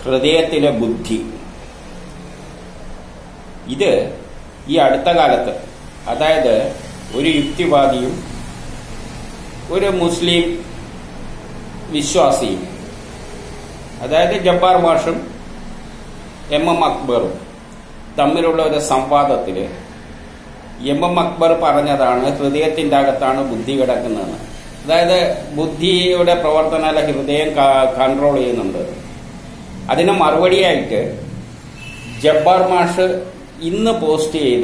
ഹൃദയത്തിലെ ബുദ്ധി ഇത് ഈ അടുത്ത കാലത്ത് അതായത് ഒരു യുക്തിവാദിയും ഒരു മുസ്ലിം വിശ്വാസിയും അതായത് ജബ്ബാർ മാഷും എം എം അക്ബറും തമ്മിലുള്ള ഒരു സംവാദത്തിൽ എം എം അക്ബർ പറഞ്ഞതാണ് ഹൃദയത്തിന്റെ അകത്താണ് ബുദ്ധി കിടക്കുന്നതെന്ന് അതായത് ബുദ്ധിയുടെ പ്രവർത്തനം ഹൃദയം കൺട്രോൾ ചെയ്യുന്നുണ്ട് അതിന് മറുപടിയായിട്ട് ജബ്ബാർ മാഷ് ഇന്ന് പോസ്റ്റ് ചെയ്ത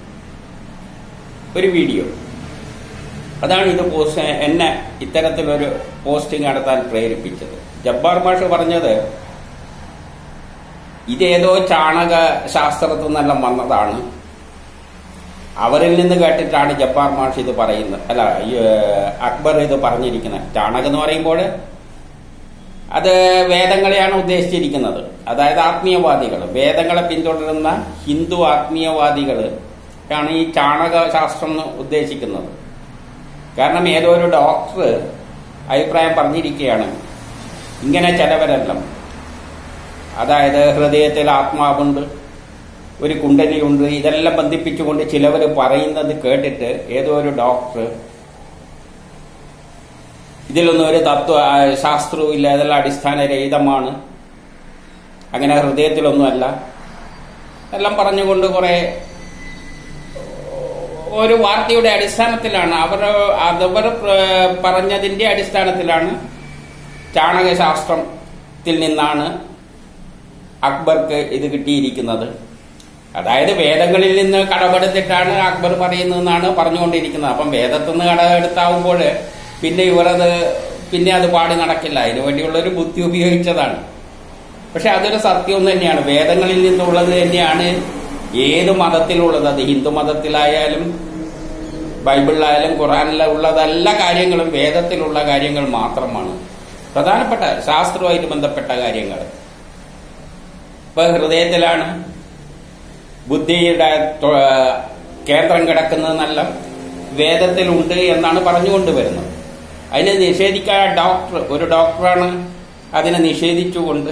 ഒരു വീഡിയോ അതാണ് ഇത് പോസ്റ്റ് എന്നെ ഇത്തരത്തിലൊരു പോസ്റ്റിംഗ് നടത്താൻ പ്രേരിപ്പിച്ചത് ജബ്ബാർ മാഷ് പറഞ്ഞത് ഇതേതോ ചാണക ശാസ്ത്രത്തിൽ നിന്നെല്ലാം വന്നതാണ് അവരിൽ നിന്ന് കേട്ടിട്ടാണ് ജബ്ബാർ മാഷ് ഇത് പറയുന്നത് അല്ല ഈ, ഏഹ്, അക്ബർ ഇത് പറഞ്ഞിരിക്കുന്നത് ചാണകം എന്ന് പറയുമ്പോൾ അത് വേദങ്ങളെയാണ് ഉദ്ദേശിച്ചിരിക്കുന്നത് അതായത് ആത്മീയവാദികൾ വേദങ്ങളെ പിന്തുടരുന്ന ഹിന്ദു ആത്മീയവാദികൾ ആണ് ഈ ചാണക ശാസ്ത്രം എന്ന് ഉദ്ദേശിക്കുന്നത് കാരണം ഏതോ ഒരു ഡോക്ടർ അഭിപ്രായം പറഞ്ഞിരിക്കുകയാണ് ഇങ്ങനെ ചിലവരെല്ലാം അതായത് ഹൃദയത്തിൽ ആത്മാവുണ്ട് ഒരു കുണ്ടലിയുണ്ട് ഇതെല്ലാം ബന്ധിപ്പിച്ചുകൊണ്ട് ചിലവർ പറയുന്നത് കേട്ടിട്ട് ഏതോ ഒരു ഡോക്ടർ ഇതിലൊന്നും ഒരു തത്വ ആ, ശാസ്ത്രവും ഇല്ല ഇതെല്ലാം അടിസ്ഥാനരഹിതമാണ് അങ്ങനെ ഹൃദയത്തിലൊന്നുമല്ല എല്ലാം പറഞ്ഞുകൊണ്ട് കുറെ ഒരു വാർത്തയുടെ അടിസ്ഥാനത്തിലാണ് അവർ അതവർ പ്ര- പറഞ്ഞതിന്റെ അടിസ്ഥാനത്തിലാണ് ചാണകശാസ്ത്രത്തിൽ നിന്നാണ് അക്ബർക്ക് ഇത് കിട്ടിയിരിക്കുന്നത് അതായത് വേദങ്ങളിൽ നിന്ന് കടമെടുത്തിട്ടാണ് അക്ബർ പറയുന്നതെന്നാണ് പറഞ്ഞുകൊണ്ടിരിക്കുന്നത് അപ്പം വേദത്തിൽ നിന്ന് കടമെടുത്താവുമ്പോൾ പിന്നെ ഇവരത് പിന്നെ അത് പാടി നടക്കില്ല അതിനു വേണ്ടിയുള്ള ഒരു ബുദ്ധി ഉപയോഗിച്ചതാണ് പക്ഷെ അതൊരു സത്യം തന്നെയാണ് വേദങ്ങളിൽ നിന്നുള്ളത് തന്നെയാണ് ഏത് മതത്തിലുള്ളത് അത് ഹിന്ദു മതത്തിലായാലും ബൈബിളിലായാലും ഖുറാനിലുള്ള എല്ലാ കാര്യങ്ങളും വേദത്തിലുള്ള കാര്യങ്ങൾ മാത്രമാണ് പ്രധാനപ്പെട്ട ശാസ്ത്രവുമായിട്ട് ബന്ധപ്പെട്ട കാര്യങ്ങൾ ഇപ്പൊ ഹൃദയത്തിലാണ് ബുദ്ധിയുടെ തൊ- കേന്ദ്രം കിടക്കുന്നതെന്നല്ല വേദത്തിലുണ്ട് എന്നാണ് പറഞ്ഞുകൊണ്ട് വരുന്നത് അതിനെ നിഷേധിക്കാൻ ഡോക്ടർ ഒരു ഡോക്ടറാണ് അതിനെ നിഷേധിച്ചുകൊണ്ട്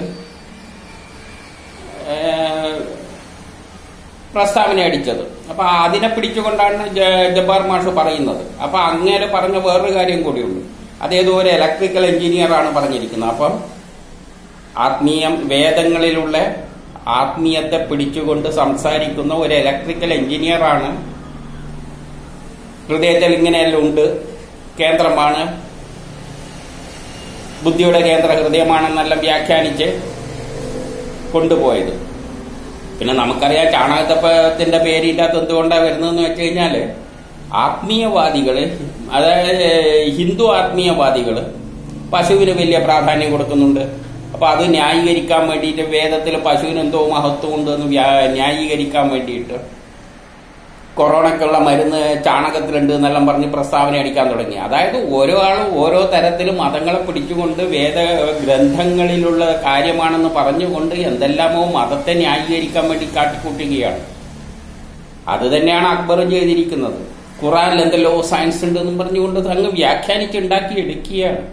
ഏഹ്, പ്രസ്താവന അടിച്ചത് അപ്പൊ അതിനെ പിടിച്ചുകൊണ്ടാണ് ജ- ജബ്ബാർ മാഷ് പറയുന്നത് അപ്പൊ അങ്ങനെ പറഞ്ഞ വേറൊരു കാര്യം കൂടിയുണ്ട് അതേതോ ഒരു ഇലക്ട്രിക്കൽ എഞ്ചിനീയർ ആണ് പറഞ്ഞിരിക്കുന്നത് അപ്പം ആത്മീയം വേദങ്ങളിലുള്ള ആത്മീയത്തെ പിടിച്ചുകൊണ്ട് സംസാരിക്കുന്ന ഒരു ഇലക്ട്രിക്കൽ എഞ്ചിനീയർ ആണ് ഹൃദയത്തിൽ ഇങ്ങനെയെല്ലാം ഉണ്ട് കേന്ദ്രമാണ് ബുദ്ധിയുടെ കേന്ദ്ര ഹൃദയമാണെന്നെല്ലാം വ്യാഖ്യാനിച്ച് കൊണ്ടുപോയത് പിന്നെ നമുക്കറിയാം ചാണകത്തപ്പത്തിന്റെ പേരിന്റെ അകത്ത് എന്തുകൊണ്ടാണ് വരുന്നതെന്ന് വെച്ച് കഴിഞ്ഞാല് ആത്മീയവാദികള് അതായത് ഹിന്ദു ആത്മീയവാദികള് പശുവിന് വലിയ പ്രാധാന്യം കൊടുക്കുന്നുണ്ട് അപ്പൊ അത് ന്യായീകരിക്കാൻ വേണ്ടിയിട്ട് വേദത്തിൽ പശുവിന് എന്തോ മഹത്വം ഉണ്ടെന്ന് വ്യാ- ന്യായീകരിക്കാൻ വേണ്ടിയിട്ട് കൊറോണക്കുള്ള മരുന്ന് ചാണകത്തിലുണ്ട് എന്നെല്ലാം പറഞ്ഞ് പ്രസ്താവന അടിക്കാൻ തുടങ്ങി അതായത് ഓരോ ആളും ഓരോ തരത്തിലും മതങ്ങളെ പിടിച്ചുകൊണ്ട് വേദ ഗ്രന്ഥങ്ങളിലുള്ള കാര്യമാണെന്ന് പറഞ്ഞുകൊണ്ട് എന്തെല്ലാമോ മതത്തെ ന്യായീകരിക്കാൻ വേണ്ടി കാട്ടിക്കൂട്ടുകയാണ് അത് തന്നെയാണ് അക്ബറും ചെയ്തിരിക്കുന്നത് ഖുറാനിൽ എന്തെല്ലോ സയൻസ് ഉണ്ടെന്നും പറഞ്ഞുകൊണ്ട് അങ്ങ് വ്യാഖ്യാനിച്ചുണ്ടാക്കി എടുക്കുകയാണ്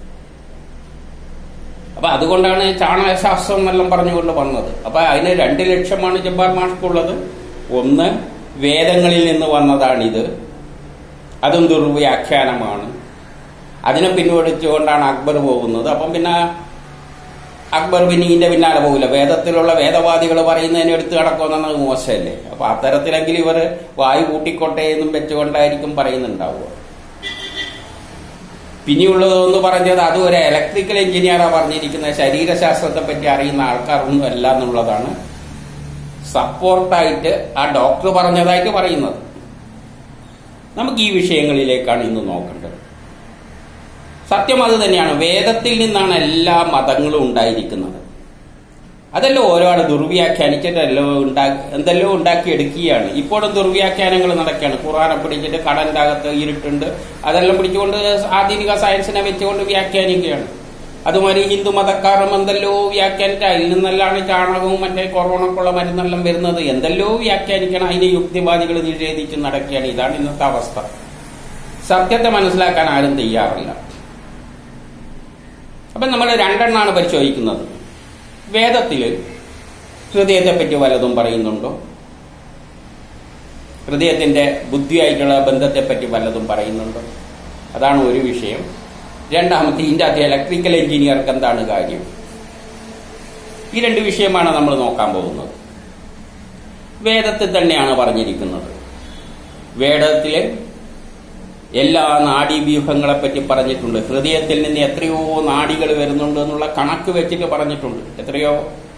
അപ്പൊ അതുകൊണ്ടാണ് ചാണകശാസ്ത്രം എന്നെല്ലാം പറഞ്ഞുകൊണ്ട് വന്നത് അപ്പൊ അതിന് രണ്ട് ലക്ഷ്യമാണ് ജബ്ബാർ മാഷ്ക്കുള്ളത് ഒന്ന് വേദങ്ങളിൽ നിന്ന് വന്നതാണിത് അതും ദുർവ്യാഖ്യാനമാണ് അതിനെ പിൻവലിച്ചുകൊണ്ടാണ് അക്ബർ പോകുന്നത് അപ്പം പിന്നെ അക്ബർ പിന്നെ ഇതിന്റെ പിന്നാലെ പോകില്ല വേദത്തിലുള്ള വേദവാദികൾ പറയുന്നതിനെ എടുത്ത് കിടക്കുമെന്നത് മോശമല്ലേ അപ്പൊ അത്തരത്തിലെങ്കിലും ഇവർ വായു കൂട്ടിക്കോട്ടെ എന്നും വെച്ചുകൊണ്ടായിരിക്കും പറയുന്നുണ്ടാവുക പിന്നെയുള്ളതെന്ന് പറഞ്ഞത് അത് ഒരു ഇലക്ട്രിക്കൽ എഞ്ചിനീയറാണ് പറഞ്ഞിരിക്കുന്നത് ശരീരശാസ്ത്രത്തെ പറ്റി അറിയുന്ന ആൾക്കാരൊന്നും അല്ല എന്നുള്ളതാണ് സപ്പോർട്ടായിട്ട് ആ ഡോക്ടർ പറഞ്ഞതായിട്ട് പറയുന്നത് നമുക്ക് ഈ വിഷയങ്ങളിലേക്കാണ് ഇന്ന് നോക്കേണ്ടത് സത്യം അത് തന്നെയാണ് വേദത്തിൽ നിന്നാണ് എല്ലാ മതങ്ങളും ഉണ്ടായിരിക്കുന്നത് അതെല്ലാം ഓരോ ആൾ ദുർവ്യാഖ്യാനിച്ചിട്ടല്ലോ ഉണ്ടാക്കി എന്തെല്ലോ ഉണ്ടാക്കിയെടുക്കുകയാണ് ഇപ്പോഴും ദുർവ്യാഖ്യാനങ്ങൾ നടക്കുകയാണ് ഖുറാനെ പിടിച്ചിട്ട് കടലിന്റെ അകത്ത് ഇരുട്ടുണ്ട് അതെല്ലാം പിടിച്ചുകൊണ്ട് ആധുനിക സയൻസിനെ വെച്ചുകൊണ്ട് വ്യാഖ്യാനിക്കുകയാണ് അതുമാതിരി ഹിന്ദു മതക്കാരും എന്തെല്ലോ വ്യാഖ്യാനിച്ച് അതിൽ നിന്നെല്ലാം ചാണകവും മറ്റേ കൊറോണക്കുള്ള മരുന്നെല്ലാം വരുന്നത് എന്തെല്ലോ വ്യാഖ്യാനിക്കണം അതിനെ യുക്തിവാദികൾ നിഷേധിച്ച് നടക്കുകയാണ് ഇതാണ് ഇന്നത്തെ അവസ്ഥ സത്യത്തെ മനസ്സിലാക്കാൻ ആരും തയ്യാറില്ല അപ്പൊ നമ്മൾ രണ്ടെണ്ണാണ് പരിശോധിക്കുന്നത് വേദത്തില് ഹൃദയത്തെപ്പറ്റി വല്ലതും പറയുന്നുണ്ടോ ഹൃദയത്തിന്റെ ബുദ്ധിയായിട്ടുള്ള ബന്ധത്തെപ്പറ്റി വല്ലതും പറയുന്നുണ്ടോ അതാണ് ഒരു വിഷയം രണ്ടാമത്തെ ഇതിൻ്റെ അകത്ത് ഇലക്ട്രിക്കൽ എഞ്ചിനീയർക്ക് എന്താണ് കാര്യം ഈ രണ്ട് വിഷയമാണ് നമ്മൾ നോക്കാൻ പോകുന്നത് വേദത്തിൽ തന്നെയാണ് പറഞ്ഞിരിക്കുന്നത് വേദത്തിലെ എല്ലാ നാഡീവ്യൂഹങ്ങളെ പറ്റി പറഞ്ഞിട്ടുണ്ട് ഹൃദയത്തിൽ നിന്ന് എത്രയോ നാഡികൾ വരുന്നുണ്ട് എന്നുള്ള കണക്ക് വെച്ചിട്ട് പറഞ്ഞിട്ടുണ്ട് എത്രയോ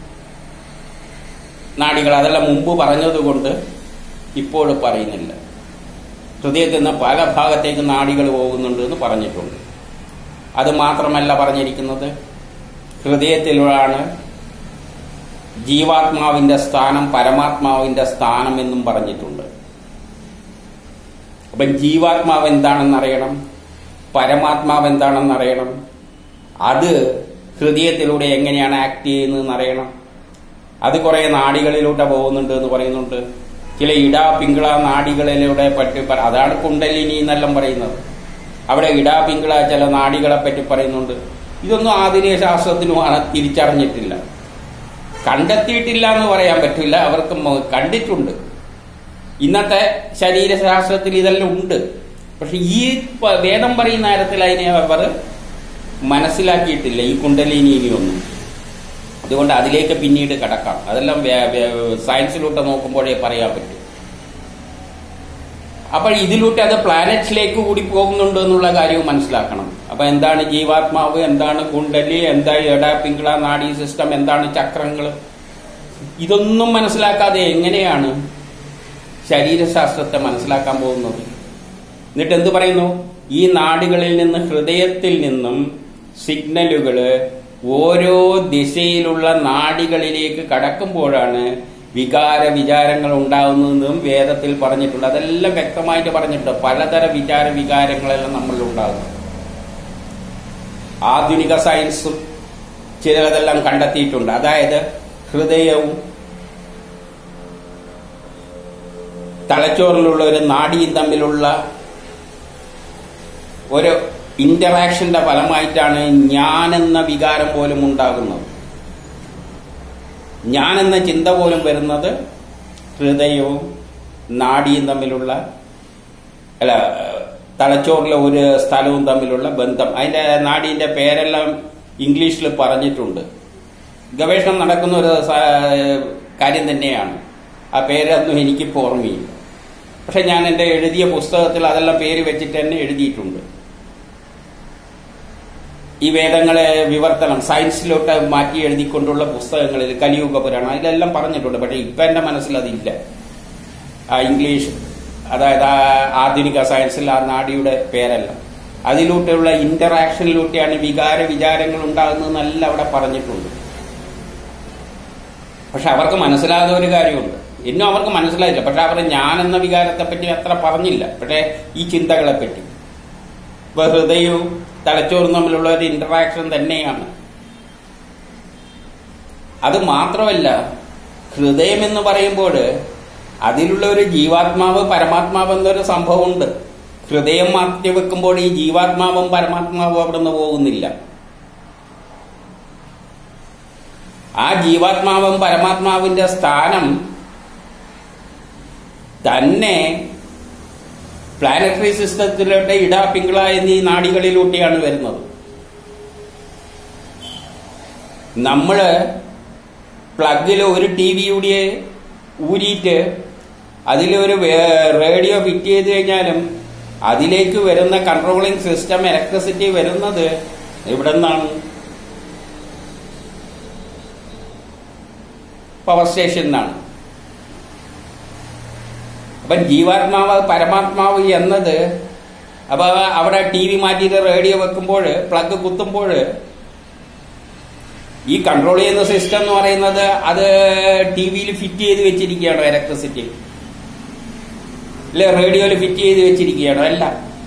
നാഡികൾ അതെല്ലാം മുമ്പ് പറഞ്ഞതുകൊണ്ട് ഇപ്പോൾ പറയുന്നില്ല ഹൃദയത്തിൽ നിന്ന് പല ഭാഗത്തേക്ക് നാഡികൾ പോകുന്നുണ്ട് എന്ന് പറഞ്ഞിട്ടുണ്ട് അത് മാത്രമല്ല പറഞ്ഞിരിക്കുന്നത് ഹൃദയത്തിലാണ് ജീവാത്മാവിന്റെ സ്ഥാനം പരമാത്മാവിന്റെ സ്ഥാനം എന്നും പറഞ്ഞിട്ടുണ്ട് അപ്പം ജീവാത്മാവ് എന്താണെന്ന് അറിയണം പരമാത്മാവ് എന്താണെന്ന് അറിയണം അത് ഹൃദയത്തിലൂടെ എങ്ങനെയാണ് ആക്ട് ചെയ്യുന്നതെന്ന് അറിയണം അത് കുറെ നാടികളിലൂടെ പോകുന്നുണ്ട് എന്ന് പറയുന്നുണ്ട് ചില ഇട പിങ്കള നാടികളിലൂടെ പറ്റി പറ- അതാണ് കുണ്ടലിനി എന്നെല്ലാം പറയുന്നത് അവിടെ ഇട പിങ്കള ചില നാടികളെ പറ്റി പറയുന്നുണ്ട് ഇതൊന്നും ആധുനിക ശാസ്ത്രത്തിനും ആണ് തിരിച്ചറിഞ്ഞിട്ടില്ല കണ്ടെത്തിയിട്ടില്ല എന്ന് പറയാൻ പറ്റില്ല അവർക്ക് മ- കണ്ടിട്ടുണ്ട് ഇന്നത്തെ ശരീരശാസ്ത്രത്തിൽ ഇതെല്ലാം ഉണ്ട് പക്ഷെ ഈ പ- വേദം പറയുന്ന കാര്യത്തിൽ അതിനെ അവർ മനസ്സിലാക്കിയിട്ടില്ല ഈ കുണ്ടലിനിയൊന്നും അതുകൊണ്ട് അതിലേക്ക് പിന്നീട് കടക്കാം അതെല്ലാം വേ- വേ- സയൻസിലൂടെ നോക്കുമ്പോഴേ പറയാൻ പറ്റും അപ്പോൾ ഇതിലൂടെ അത് പ്ലാനറ്റ്സിലേക്ക് കൂടി പോകുന്നുണ്ട് എന്നുള്ള കാര്യവും മനസ്സിലാക്കണം അപ്പൊ എന്താണ് ജീവാത്മാവ് എന്താണ് കുണ്ടലി എന്താ എട പിങ്കള നാഡി സിസ്റ്റം എന്താണ് ചക്രങ്ങൾ ഇതൊന്നും മനസ്സിലാക്കാതെ എങ്ങനെയാണ് ശരീരശാസ്ത്രത്തെ മനസ്സിലാക്കാൻ പോകുന്നത് എന്നിട്ട് എന്ത് പറയുന്നു ഈ നാടുകളിൽ നിന്ന് ഹൃദയത്തിൽ നിന്നും സിഗ്നലുകള് ഓരോ ദിശയിലുള്ള നാടികളിലേക്ക് കടക്കുമ്പോഴാണ് വികാര വിചാരങ്ങൾ ഉണ്ടാകുന്നതെന്നും വേദത്തിൽ പറഞ്ഞിട്ടുണ്ട് അതെല്ലാം വ്യക്തമായിട്ട് പറഞ്ഞിട്ടുണ്ട് പലതര വിചാര വികാരങ്ങളെല്ലാം നമ്മളിൽ ഉണ്ടാകുന്നു ആധുനിക സയൻസും ചിലതെല്ലാം കണ്ടെത്തിയിട്ടുണ്ട് അതായത് ഹൃദയവും തലച്ചോറിലുള്ള ഒരു നാഡിയും തമ്മിലുള്ള ഒരു ഇന്ററാക്ഷന്റെ ഫലമായിട്ടാണ് ഞാൻ എന്ന വികാരം പോലും ഉണ്ടാകുന്നത് ഞാൻ എന്ന ചിന്ത പോലും വരുന്നത് ഹൃദയവും നാഡിയും തമ്മിലുള്ള അല്ല തലച്ചോറിലെ ഒരു സ്ഥലവും തമ്മിലുള്ള ബന്ധം അതിന്റെ നാടീന്റെ പേരെല്ലാം ഇംഗ്ലീഷിൽ പറഞ്ഞിട്ടുണ്ട് ഗവേഷണം നടക്കുന്ന ഒരു സ- കാര്യം തന്നെയാണ് ആ പേരൊന്നും എനിക്കിപ്പോൾ ഓർമ്മയില്ല പക്ഷെ ഞാൻ എൻ്റെ എഴുതിയ പുസ്തകത്തിൽ അതെല്ലാം പേര് വെച്ചിട്ട് തന്നെ എഴുതിയിട്ടുണ്ട് ഈ വേദങ്ങളെ വിവർത്തനം സയൻസിലോട്ട് മാറ്റി എഴുതിക്കൊണ്ടുള്ള പുസ്തകങ്ങളിൽ കലിയുഗ പുരാണം അതിലെല്ലാം പറഞ്ഞിട്ടുണ്ട് പക്ഷെ ഇപ്പം എൻ്റെ മനസ്സിൽ അതില്ല ആ ഇംഗ്ലീഷ് അതായത് ആ ആധുനിക സയൻസിൽ ആ നാടിയുടെ പേരല്ല അതിലൂടെയുള്ള ഇന്ററാക്ഷനിലൂടെയാണ് വികാര വിചാരങ്ങൾ ഉണ്ടാകുന്നതെന്നല്ല അവിടെ പറഞ്ഞിട്ടുണ്ട് പക്ഷെ അവർക്ക് മനസ്സിലാകാത്ത ഒരു കാര്യമുണ്ട് ഇന്നും അവർക്ക് മനസ്സിലായില്ല പക്ഷെ അവർ ഞാൻ എന്ന വികാരത്തെ പറ്റി അത്ര പറഞ്ഞില്ല പക്ഷേ ഈ ചിന്തകളെ പറ്റി ഇപ്പൊ ഹൃദയവും തലച്ചോറും തമ്മിലുള്ള ഒരു ഇന്ററാക്ഷൻ തന്നെയാണ് അത് മാത്രമല്ല ഹൃദയം എന്ന് പറയുമ്പോൾ അതിലുള്ള ഒരു ജീവാത്മാവ് പരമാത്മാവ് എന്നൊരു സംഭവമുണ്ട് ഹൃദയം മാറ്റി വെക്കുമ്പോൾ ഈ ജീവാത്മാവും പരമാത്മാവും അവിടെ നിന്ന് പോകുന്നില്ല ആ ജീവാത്മാവും പരമാത്മാവിന്റെ സ്ഥാനം തന്നെ പ്ലാനറ്ററി സിസ്റ്റത്തിലൂടെ ഇട പിങ്കള എന്നീ നാടികളിലൂടെയാണ് വരുന്നത് നമ്മള് പ്ലഗിൽ ഒരു ടി വിയുടെ ഊരിയിട്ട് അതിലൊരു വേ- റേഡിയോ ഫിറ്റ് ചെയ്ത് കഴിഞ്ഞാലും അതിലേക്ക് വരുന്ന കൺട്രോളിംഗ് സിസ്റ്റം ഇലക്ട്രിസിറ്റി വരുന്നത് എവിടെ നിന്നാണ് പവർ സ്റ്റേഷനിൽ നിന്നാണ് അപ്പം ജീവാത്മാവ് പരമാത്മാവ് എന്നത് അപ്പൊ അവിടെ ടി വി മാറ്റിയിട്ട് റേഡിയോ വെക്കുമ്പോൾ പ്ലഗ് കുത്തുമ്പോൾ ഈ കൺട്രോൾ ചെയ്യുന്ന സിസ്റ്റം എന്ന് പറയുന്നത് അത് ടി വിയിൽ ഫിറ്റ് ചെയ്ത് വെച്ചിരിക്കുകയാണോ ഇലക്ട്രിസിറ്റി അല്ലെ റേഡിയോയിൽ ഫിറ്റ് ചെയ്ത് വെച്ചിരിക്കുകയാണോ അല്ല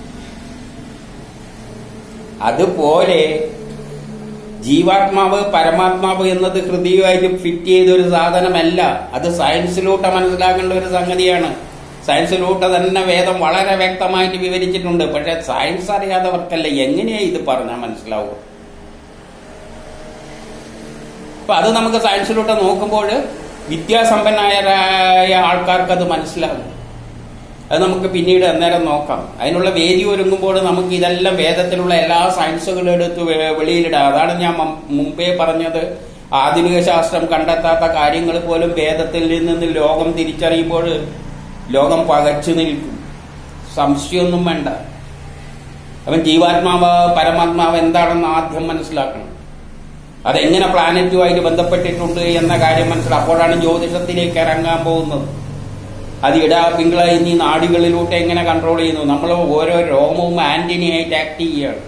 അതുപോലെ ജീവാത്മാവ് പരമാത്മാവ് എന്നത് ഹൃദയമായിട്ട് ഫിറ്റ് ചെയ്ത ഒരു സാധനമല്ല അത് സയൻസിലൂടെ മനസ്സിലാക്കേണ്ട ഒരു സംഗതിയാണ് സയൻസിലൂടെ തന്നെ വേദം വളരെ വ്യക്തമായിട്ട് വിവരിച്ചിട്ടുണ്ട് പക്ഷെ സയൻസ് അറിയാത്തവർക്കല്ല എങ്ങനെയാ ഇത് പറഞ്ഞാൽ മനസ്സിലാവുക അപ്പൊ അത് നമുക്ക് സയൻസിലൂടെ നോക്കുമ്പോൾ വിദ്യാസമ്പന്നരായ ആൾക്കാർക്ക് അത് മനസ്സിലാകും അത് നമുക്ക് പിന്നീട് അന്നേരം നോക്കാം അതിനുള്ള വേദി ഒരുങ്ങുമ്പോൾ നമുക്ക് ഇതെല്ലാം വേദത്തിലുള്ള എല്ലാ സയൻസുകളും എടുത്ത് വെ- വെളിയിലിടാം അതാണ് ഞാൻ മം- മുമ്പേ പറഞ്ഞത് ആധുനിക ശാസ്ത്രം കണ്ടെത്താത്ത കാര്യങ്ങൾ പോലും വേദത്തിൽ നിന്ന് ലോകം തിരിച്ചറിയുമ്പോൾ ലോകം പകച്ചു നിൽക്കും സംശയമൊന്നും വേണ്ട അവൻ ജീവാത്മാവ് പരമാത്മാവ് എന്താണെന്ന് ആദ്യം മനസ്സിലാക്കണം അതെങ്ങനെ പ്ലാനറ്റുമായിട്ട് ബന്ധപ്പെട്ടിട്ടുണ്ട് എന്ന കാര്യം മനസ്സിലാക്കും അപ്പോഴാണ് ജ്യോതിഷത്തിലേക്ക് ഇറങ്ങാൻ പോകുന്നത് അത് ഇട പിങ്കള എന്നീ നാടുകളിലൂടെ എങ്ങനെ കൺട്രോൾ ചെയ്യുന്നു നമ്മൾ ഓരോ രോമവും ആന്റിനിയായിട്ട് ആക്ട് ചെയ്യുകയാണ്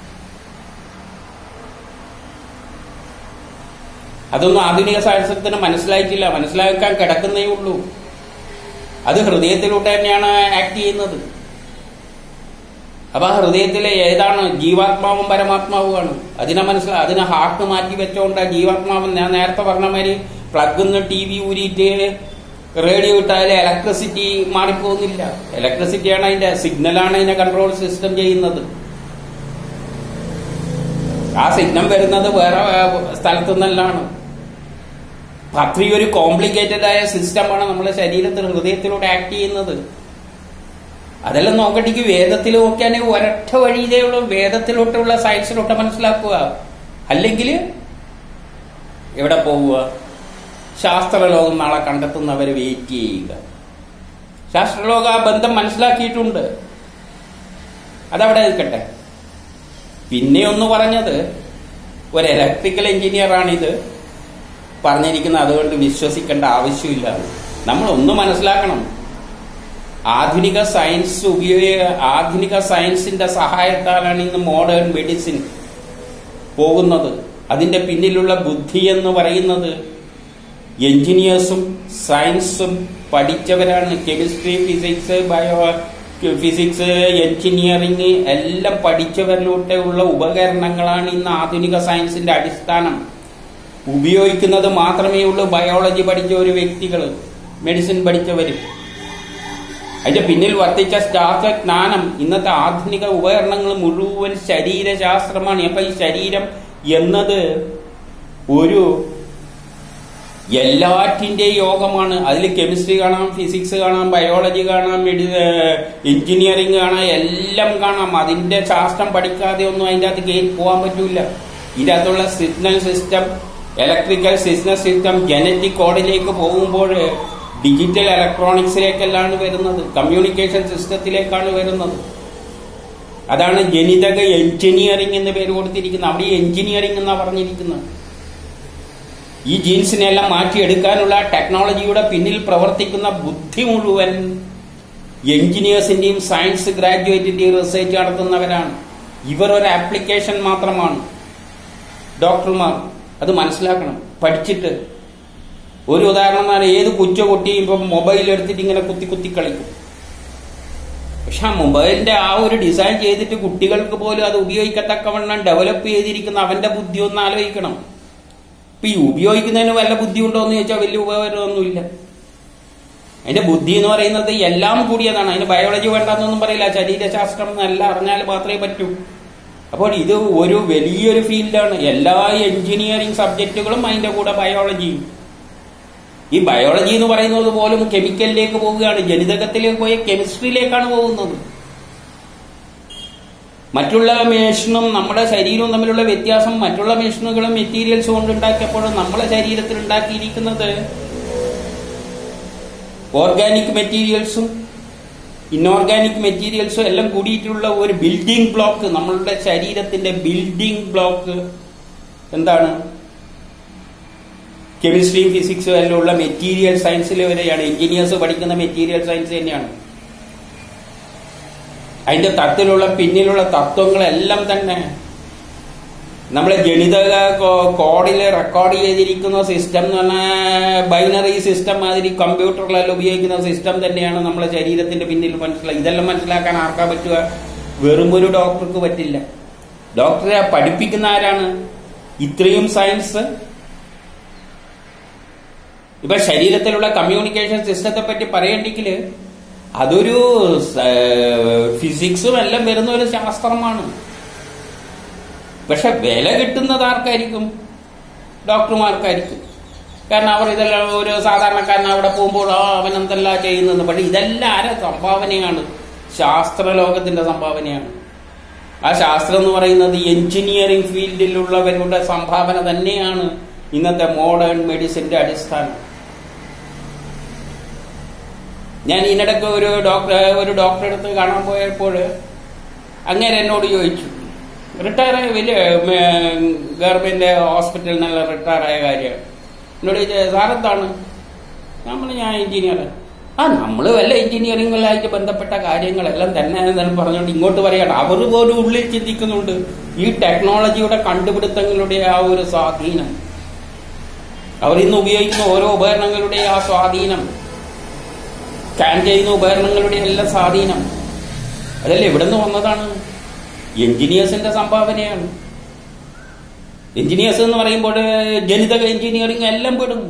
അതൊന്നും ആധുനിക ശാസ്ത്രത്തിന് മനസ്സിലായിട്ടില്ല മനസ്സിലാക്കാൻ കിടക്കുന്നേ ഉള്ളൂ അത് ഹൃദയത്തിലൂടെ തന്നെയാണ് ആക്ട് ചെയ്യുന്നത് അപ്പൊ ആ ഹൃദയത്തിലെ ഏതാണ് ജീവാത്മാവും പരമാത്മാവുമാണ് അതിനെ മനസ്സിലാ അതിനെ ഹാർട്ട് മാറ്റി വെച്ചോണ്ട് ജീവാത്മാവൻ ഞാൻ നേരത്തെ പറഞ്ഞ മാതിരി പ്ലഗ് ടി വി ഊരിയിട്ട് റേഡിയോ ഇട്ടാൽ ഇലക്ട്രിസിറ്റി മാറിപ്പോകുന്നില്ല ഇലക്ട്രിസിറ്റിയാണ് അതിന്റെ സിഗ്നലാണ് അതിനെ കൺട്രോൾ സിസ്റ്റം ചെയ്യുന്നത് ആ സിഗ്നൽ വരുന്നത് വേറെ ഏഹ്, സ്ഥലത്തു നിന്നെല്ലാണ് അപ്പൊ അത്രയും ഒരു കോംപ്ലിക്കേറ്റഡ് ആയ സിസ്റ്റമാണ് നമ്മുടെ ശരീരത്തിൽ ഹൃദയത്തിലൂടെ ആക്ട് ചെയ്യുന്നത് അതെല്ലാം നോക്കട്ടെങ്കിൽ വേദത്തിൽ നോക്കിയാണെങ്കിൽ ഒരൊറ്റ വഴിയിലേ ഉള്ളൂ വേദത്തിലോട്ടുള്ള സയൻസിലോട്ട് മനസ്സിലാക്കുക അല്ലെങ്കിൽ എവിടെ പോവുക ശാസ്ത്രലോകം നാളെ കണ്ടെത്തുന്നവരെ വെയിറ്റ് ചെയ്യുക ശാസ്ത്രലോക ആ ബന്ധം മനസ്സിലാക്കിയിട്ടുണ്ട് അതവിടെ നിൽക്കട്ടെ പിന്നെ ഒന്ന് പറഞ്ഞത് ഒരു ഇലക്ട്രിക്കൽ എഞ്ചിനീയറാണിത് പറഞ്ഞിരിക്കുന്നത് അതുകൊണ്ട് വിശ്വസിക്കേണ്ട ആവശ്യമില്ല നമ്മൾ ഒന്ന് മനസ്സിലാക്കണം ആധുനിക സയൻസ് ഉപയോഗ ആധുനിക സയൻസിന്റെ സഹായത്താലാണ് ഇന്ന് മോഡേൺ മെഡിസിൻ പോകുന്നത് അതിന്റെ പിന്നിലുള്ള ബുദ്ധി എന്ന് പറയുന്നത് എഞ്ചിനീയേഴ്സും സയൻസും പഠിച്ചവരാണ് chemistry physics bio physics engineering എല്ലാം പഠിച്ചവരിലൂടെ ഉള്ള ഉപകരണങ്ങളാണ് ഇന്ന് ആധുനിക സയൻസിന്റെ അടിസ്ഥാനം ഉപയോഗിക്കുന്നത് മാത്രമേ ഉള്ളൂ ബയോളജി പഠിച്ച ഒരു വ്യക്തികൾ മെഡിസിൻ പഠിച്ചവര് അതിന്റെ പിന്നിൽ വർദ്ധിച്ച ശാസ്ത്രജ്ഞാനം ഇന്നത്തെ ആധുനിക ഉപകരണങ്ങൾ മുഴുവൻ ശരീരശാസ്ത്രമാണ് അപ്പൊ ഈ ശരീരം എന്നത് ഒരു എല്ലാറ്റിന്റെ യോഗമാണ് അതിൽ കെമിസ്ട്രി കാണാം ഫിസിക്സ് കാണാം ബയോളജി കാണാം മെഡി എഞ്ചിനീയറിംഗ് കാണാം എല്ലാം കാണാം അതിന്റെ ശാസ്ത്രം പഠിക്കാതെ ഒന്നും അതിന്റെ അകത്ത് കയറി പോകാൻ പറ്റൂല ഇതിന്റെ അകത്തുള്ള signal system electrical signal system genetic കോഡിലേക്ക് പോകുമ്പോൾ ഡിജിറ്റൽ ഇലക്ട്രോണിക്സിലേക്കെല്ലാം വരുന്നത് കമ്മ്യൂണിക്കേഷൻ സിസ്റ്റത്തിലേക്കാണ് വരുന്നത് അതാണ് ജനിതക എഞ്ചിനീയറിംഗ് എന്ന് പേര് കൊടുത്തിരിക്കുന്നത് അവിടെ എഞ്ചിനീയറിംഗ് എന്നാ പറഞ്ഞിരിക്കുന്നത് ഈ ജീൻസിനെല്ലാം മാറ്റിയെടുക്കാനുള്ള ടെക്നോളജിയുടെ പിന്നിൽ പ്രവർത്തിക്കുന്ന ബുദ്ധി മുഴുവൻ എഞ്ചിനീയേഴ്സിന്റെയും സയൻസ് ഗ്രാജുവേറ്റിന്റെയും റിസർച്ച് നടത്തുന്നവരാണ് ഇവർ ഒരു ആപ്ലിക്കേഷൻ മാത്രമാണ് ഡോക്ടർമാർ അത് മനസ്സിലാക്കണം പഠിച്ചിട്ട് ഒരു ഉദാഹരണം എന്ന് പറഞ്ഞാൽ ഏത് കൊച്ചു കുട്ടിയും ഇപ്പം മൊബൈൽ എടുത്തിട്ട് ഇങ്ങനെ കുത്തി കുത്തി കളിക്കും പക്ഷെ ആ മൊബൈലിന്റെ ആ ഒരു ഡിസൈൻ ചെയ്തിട്ട് കുട്ടികൾക്ക് പോലും അത് ഉപയോഗിക്കത്തക്കവണ്ണം ഡെവലപ്പ് ചെയ്തിരിക്കുന്ന അവന്റെ ബുദ്ധി ഒന്ന് ആലോചിക്കണം ഇപ്പൊ ഈ ഉപയോഗിക്കുന്നതിന് വല്ല ബുദ്ധിയുണ്ടോ എന്ന് ചോദിച്ചാൽ വലിയ ഉപകാരമൊന്നുമില്ല അതിന്റെ ബുദ്ധി എന്ന് പറയുന്നത് എല്ലാം കൂടിയതാണ് അതിന് ബയോളജി വേണ്ടെന്നൊന്നും പറയില്ല ശരീരശാസ്ത്രം എന്നെല്ലാം അറിഞ്ഞാൽ മാത്രമേ പറ്റൂ അപ്പോൾ ഇത് ഒരു വലിയൊരു ഫീൽഡാണ് എല്ലാ എഞ്ചിനീയറിംഗ് സബ്ജക്റ്റുകളും അതിന്റെ കൂടെ ബയോളജിയും ഈ ബയോളജി എന്ന് പറയുന്നത് പോലും കെമിക്കലിലേക്ക് പോവുകയാണ് ജനിതകത്തിലേക്ക് പോയ കെമിസ്ട്രിയിലേക്കാണ് പോകുന്നത് മറ്റുള്ള മെഷീനും നമ്മുടെ ശരീരവും തമ്മിലുള്ള വ്യത്യാസം മറ്റുള്ള മെഷീനുകളും മെറ്റീരിയൽസ് കൊണ്ട് ഉണ്ടാക്കിയപ്പോഴും നമ്മളെ ശരീരത്തിൽ ഉണ്ടാക്കിയിരിക്കുന്നത് ഓർഗാനിക് മെറ്റീരിയൽസും ഇൻഓർഗാനിക് മെറ്റീരിയൽസും എല്ലാം കൂടിയിട്ടുള്ള ഒരു ബിൽഡിംഗ് ബ്ലോക്ക് നമ്മളുടെ ശരീരത്തിന്റെ ബിൽഡിംഗ് ബ്ലോക്ക് എന്താണ് കെമിസ്ട്രിയും ഫിസിക്സും എല്ലാം ഉള്ള മെറ്റീരിയൽ സയൻസിൽ വരെയാണ് എഞ്ചിനീയേഴ്സ് പഠിക്കുന്ന മെറ്റീരിയൽ സയൻസ് തന്നെയാണ് അതിന്റെ തത്തിലുള്ള പിന്നിലുള്ള തത്വങ്ങളെല്ലാം തന്നെ നമ്മളെ ജനിതക കോഡിൽ റെക്കോർഡ് ചെയ്തിരിക്കുന്ന സിസ്റ്റം എന്ന് പറഞ്ഞാൽ ബൈനറി സിസ്റ്റം മാതിരി കമ്പ്യൂട്ടറിലെല്ലാം ഉപയോഗിക്കുന്ന സിസ്റ്റം തന്നെയാണ് നമ്മളെ ശരീരത്തിന്റെ പിന്നിൽ മനസ്സിലായി ഇതെല്ലാം മനസ്സിലാക്കാൻ ആർക്കാ പറ്റുക വെറും ഒരു ഡോക്ടർക്ക് പറ്റില്ല ഡോക്ടറെ പഠിപ്പിക്കുന്ന ആരാണ് ഇത്രയും സയൻസ് ഇപ്പൊ ശരീരത്തിലുള്ള കമ്മ്യൂണിക്കേഷൻ സിസ്റ്റത്തെ പറ്റി പറയണ്ടെങ്കിൽ അതൊരു ഫിസിക്സും എല്ലാം വരുന്ന ഒരു ശാസ്ത്രമാണ് പക്ഷെ വില കിട്ടുന്നത് ആർക്കായിരിക്കും ഡോക്ടർമാർക്കായിരിക്കും കാരണം അവർ ഇതെല്ലാം ഒരു സാധാരണക്കാരൻ അവിടെ പോകുമ്പോൾ ആ അവൻ എന്തെല്ലാം ചെയ്യുന്നത് പക്ഷെ ഇതെല്ലാം ആരെ സംഭാവനയാണ് ശാസ്ത്രലോകത്തിന്റെ സംഭാവനയാണ് ആ ശാസ്ത്രം എന്ന് പറയുന്നത് എഞ്ചിനീയറിംഗ് ഫീൽഡിലുള്ളവരുടെ സംഭാവന തന്നെയാണ് ഇന്നത്തെ മോഡേൺ മെഡിസിന്റെ അടിസ്ഥാനം ഞാൻ ഇതിനിടയ്ക്ക് ഒരു ഡോക്ടർ ഒരു ഡോക്ടറെ അടുത്ത് കാണാൻ പോയപ്പോൾ അങ്ങനെ എന്നോട് ചോദിച്ചു റിട്ടയർ ആയ വലിയ ഗവൺമെന്റ് ഹോസ്പിറ്റലിൽ നിന്നുള്ള റിട്ടയർ ആയ കാര്യമാണ് എന്നോട് ചോദിച്ചത് സാറെന്താണ് ഞാൻ പറഞ്ഞു ഞാൻ എഞ്ചിനീയർ ആ നമ്മൾ വല്ല എഞ്ചിനീയറിംഗുമായിട്ട് ബന്ധപ്പെട്ട കാര്യങ്ങളെല്ലാം തന്നെ എന്ന് പറഞ്ഞുകൊണ്ട് ഇങ്ങോട്ട് പറയണം അവർ പോലും ഉള്ളിൽ ചിന്തിക്കുന്നുണ്ട് ഈ ടെക്നോളജിയുടെ കണ്ടുപിടുത്തങ്ങളുടെ ആ ഒരു സ്വാധീനം അവർ ഇന്ന് ഉപയോഗിക്കുന്ന ഓരോ ഉപകരണങ്ങളുടെ ആ സ്വാധീനം സ്കാൻ ചെയ്യുന്ന ഉപകരണങ്ങളുടെ എല്ലാം സ്വാധീനം അതല്ല എവിടെ നിന്ന് വന്നതാണ് എഞ്ചിനീയേഴ്സിന്റെ സംഭാവനയാണ് എഞ്ചിനീയേഴ്സ് എന്ന് പറയുമ്പോൾ ജനിതക എഞ്ചിനീയറിംഗ് എല്ലാം പെടും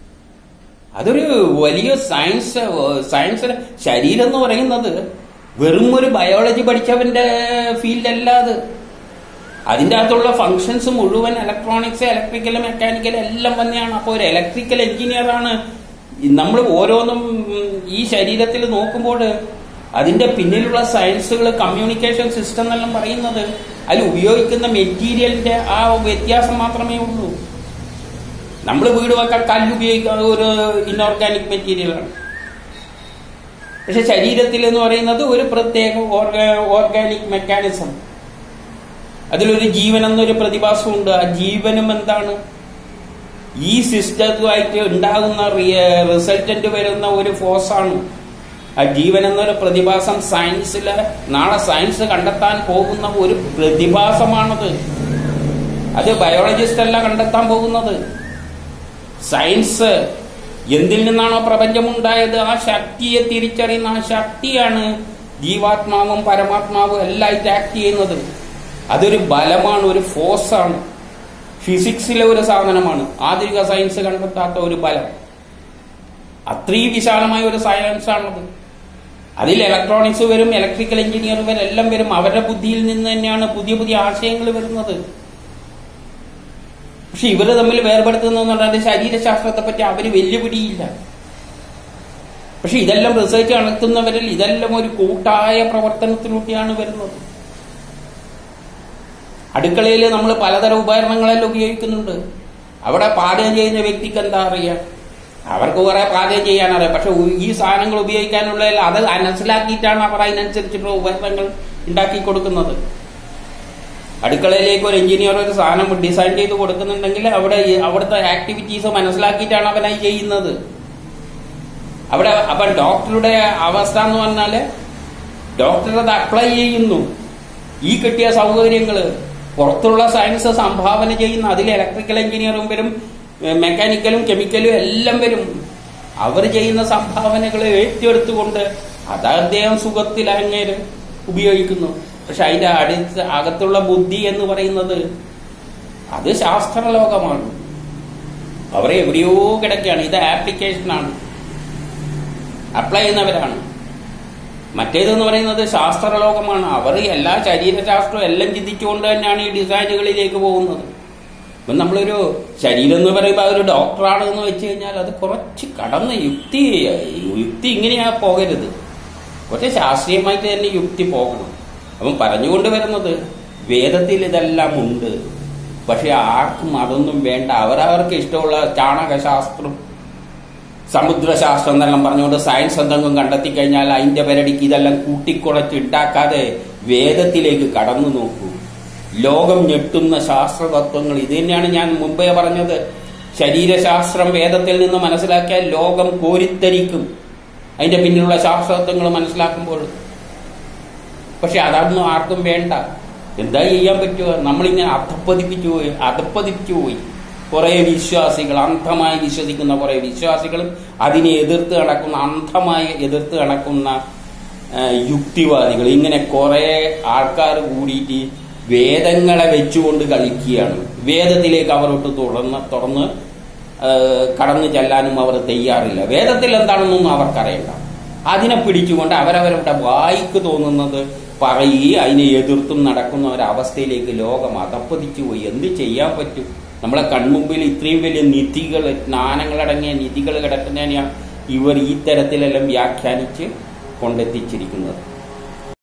അതൊരു വലിയ സയൻസ് സയൻസ് ശരീരം എന്ന് പറയുന്നത് വെറും ഒരു ബയോളജി പഠിച്ചവന്റെ ഫീൽഡ് അല്ല അത് അതിൻ്റെ അകത്തുള്ള ഫങ്ഷൻസ് മുഴുവൻ ഇലക്ട്രോണിക്സ് ഇലക്ട്രിക്കൽ മെക്കാനിക്കൽ എല്ലാം തന്നെയാണ് അപ്പോൾ ഒരു ഇലക്ട്രിക്കൽ എഞ്ചിനീയർ ആണ് നമ്മൾ ഓരോന്നും ഈ ശരീരത്തിൽ നോക്കുമ്പോൾ അതിന്റെ പിന്നിലുള്ള സയൻസുകൾ കമ്മ്യൂണിക്കേഷൻ സിസ്റ്റം എന്നെല്ലാം പറയുന്നത് അതിൽ ഉപയോഗിക്കുന്ന മെറ്റീരിയലിന്റെ ആ വ്യത്യാസം മാത്രമേ ഉള്ളൂ നമ്മൾ വീട് വെക്കാൻ കല്ല് ഉപയോഗിക്കുന്ന ഒരു ഇൻഓർഗാനിക് മെറ്റീരിയലാണ് പക്ഷെ ശരീരത്തിൽ എന്ന് പറയുന്നത് ഒരു പ്രത്യേക ഓർഗാനിക് മെക്കാനിസം അതിലൊരു ജീവൻ എന്നൊരു പ്രതിഭാസമുണ്ട് ആ ജീവനും എന്താണ് ഈ സിസ്റ്റത്തുമായിട്ട് ഉണ്ടാകുന്ന റിസൾട്ടന്റ് വരുന്ന ഒരു ഫോഴ്സാണ് ആ ജീവൻ എന്നൊരു പ്രതിഭാസം സയൻസില് നാളെ സയൻസ് കണ്ടെത്താൻ പോകുന്ന ഒരു പ്രതിഭാസമാണത് അത് ബയോളജിസ്റ്റ് അല്ല കണ്ടെത്താൻ പോകുന്നത് സയൻസ് എന്തിൽ നിന്നാണോ പ്രപഞ്ചമുണ്ടായത് ആ ശക്തിയെ തിരിച്ചറിയുന്ന ആ ശക്തിയാണ് ജീവാത്മാവും പരമാത്മാവും എല്ലായിട്ട് ആക്ട് ചെയ്യുന്നത് അതൊരു ബലമാണ് ഒരു ഫോഴ്സാണ് ഫിസിക്സിലെ ഒരു സാധനമാണ് ആധുനിക സയൻസ് കണ്ടെത്താത്ത ഒരു ബലം അത്രയും വിശാലമായ ഒരു സയൻസ് ആണത് അതിൽ ഇലക്ട്രോണിക്സ് വരും ഇലക്ട്രിക്കൽ എഞ്ചിനീയർ വരും എല്ലാം വരും അവരുടെ ബുദ്ധിയിൽ നിന്ന് തന്നെയാണ് പുതിയ പുതിയ ആശയങ്ങൾ വരുന്നത് പക്ഷെ ഇവര് തമ്മിൽ വേർപെടുത്തുന്ന പറഞ്ഞാൽ ശരീരശാസ്ത്രത്തെ പറ്റി അവര് വെല്ലുപിടിയില്ല പക്ഷെ ഇതെല്ലാം റിസർച്ച് നടത്തുന്നവരിൽ ഇതെല്ലാം ഒരു കൂട്ടായ പ്രവർത്തനത്തിലൂടെയാണ് വരുന്നത് അടുക്കളയിൽ നമ്മൾ പലതരം ഉപകരണങ്ങളെല്ലാം ഉപയോഗിക്കുന്നുണ്ട് അവിടെ പാചകം ചെയ്യുന്ന വ്യക്തിക്ക് എന്താ അറിയാം അവർക്ക് കുറെ പാചകം ചെയ്യാനറിയാം പക്ഷെ ഈ സാധനങ്ങൾ ഉപയോഗിക്കാനുള്ള അത് മനസ്സിലാക്കിയിട്ടാണ് അവർ അതിനനുസരിച്ചിട്ടുള്ള ഉപകരണങ്ങൾ ഉണ്ടാക്കി കൊടുക്കുന്നത് അടുക്കളയിലേക്ക് ഒരു എഞ്ചിനീയർ ഒരു സാധനം ഡിസൈൻ ചെയ്ത് കൊടുക്കുന്നുണ്ടെങ്കിൽ അവിടെ അവിടുത്തെ ആക്ടിവിറ്റീസ് മനസ്സിലാക്കിയിട്ടാണ് അവനായി ചെയ്യുന്നത് അവിടെ അപ്പൊ ഡോക്ടറുടെ അവസ്ഥ എന്ന് പറഞ്ഞാല് ഡോക്ടർ അത് അപ്ലൈ ചെയ്യുന്നു ഈ കിട്ടിയ സൗകര്യങ്ങള് പുറത്തുള്ള സയൻസ് സംഭാവന ചെയ്യുന്ന അതിൽ ഇലക്ട്രിക്കൽ എഞ്ചിനീയറും വരും മെക്കാനിക്കലും കെമിക്കലും എല്ലാം വരും അവർ ചെയ്യുന്ന സംഭാവനകൾ ഏറ്റെടുത്തുകൊണ്ട് അത് അദ്ദേഹം സുഖത്തിൽ അങ്ങേര് ഉപയോഗിക്കുന്നു പക്ഷെ അതിന്റെ അടുത്ത് അകത്തുള്ള ബുദ്ധി എന്ന് പറയുന്നത് അത് ശാസ്ത്രലോകമാണ് അവരെ എവിടെയോ കിടക്കുകയാണ് ഇത് ആപ്ലിക്കേഷനാണ് അപ്ലൈ ചെയ്യുന്നവരാണ് മറ്റേതെന്ന് പറയുന്നത് ശാസ്ത്രലോകമാണ് അവർ എല്ലാ ശരീരശാസ്ത്രവും എല്ലാം ചിന്തിച്ചുകൊണ്ട് തന്നെയാണ് ഈ ഡിസൈനുകളിലേക്ക് പോകുന്നത് ഇപ്പം നമ്മളൊരു ശരീരം എന്ന് പറയുമ്പോൾ ഒരു ഡോക്ടറാണ് എന്ന് വെച്ച് കഴിഞ്ഞാൽ അത് കുറച്ച് കടന്ന് യുക്തി യുക്തി ഇങ്ങനെയാ പോകരുത് കുറച്ച് ശാസ്ത്രീയമായിട്ട് തന്നെ യുക്തി പോകണം അപ്പം പറഞ്ഞുകൊണ്ട് വരുന്നത് വേദത്തിൽ ഇതെല്ലാം ഉണ്ട് പക്ഷെ ആർക്കും അതൊന്നും വേണ്ട അവരവർക്ക് ഇഷ്ടമുള്ള ചാണകശാസ്ത്രം സമുദ്രശാസ്ത്രം എന്നെല്ലാം പറഞ്ഞുകൊണ്ട് സയൻസ് എന്തെങ്കിലും കണ്ടെത്തി കഴിഞ്ഞാൽ അതിന്റെ പെരടിക്ക് ഇതെല്ലാം കൂട്ടിക്കുറച്ച് ഉണ്ടാക്കാതെ വേദത്തിലേക്ക് കടന്നു നോക്കൂ ലോകം ഞെട്ടുന്ന ശാസ്ത്രതത്വങ്ങൾ ഇത് തന്നെയാണ് ഞാൻ മുമ്പേ പറഞ്ഞത് ശരീരശാസ്ത്രം വേദത്തിൽ നിന്ന് മനസ്സിലാക്കിയാൽ ലോകം കോരിത്തരിക്കും അതിന്റെ പിന്നിലുള്ള ശാസ്ത്രതത്വങ്ങൾ മനസ്സിലാക്കുമ്പോൾ പക്ഷെ അതൊന്നും ആർക്കും വേണ്ട എന്താ ചെയ്യാൻ പറ്റുക നമ്മളിങ്ങനെ അധപ്പതിപ്പിച്ചു പോയി അധപ്പതിപ്പിച്ചു പോയി കുറെ വിശ്വാസികൾ അന്ധമായി വിശ്വസിക്കുന്ന കുറെ വിശ്വാസികളും അതിനെ എതിർത്ത് നടക്കുന്ന അന്ധമായി എതിർത്ത് നടക്കുന്ന യുക്തിവാദികൾ ഇങ്ങനെ കുറെ ആൾക്കാർ കൂടിയിട്ട് വേദങ്ങളെ വെച്ചുകൊണ്ട് കളിക്കുകയാണ് വേദത്തിലേക്ക് അവരോട്ട് തുറന്ന് തുറന്ന് കടന്നു ചെല്ലാനും അവർ തയ്യാറില്ല വേദത്തിൽ എന്താണെന്നൊന്നും അവർക്കറിയണ്ട അതിനെ പിടിച്ചുകൊണ്ട് അവരവരുടെ വായിക്ക് തോന്നുന്നത് പറയുകയും അതിനെ എതിർത്തും നടക്കുന്ന ഒരവസ്ഥയിലേക്ക് ലോകം അതപ്പതിച്ചു പോയി എന്ത് ചെയ്യാൻ പറ്റും നമ്മളെ കൺമുമ്പിൽ ഇത്രയും വലിയ നിധികൾ ജ്ഞാനങ്ങളടങ്ങിയ നിധികൾ കിടക്കുന്നതിനെയാണ് ഇവർ ഈ തരത്തിലെല്ലാം വ്യാഖ്യാനിച്ച് കൊണ്ടെത്തിച്ചിരിക്കുന്നത്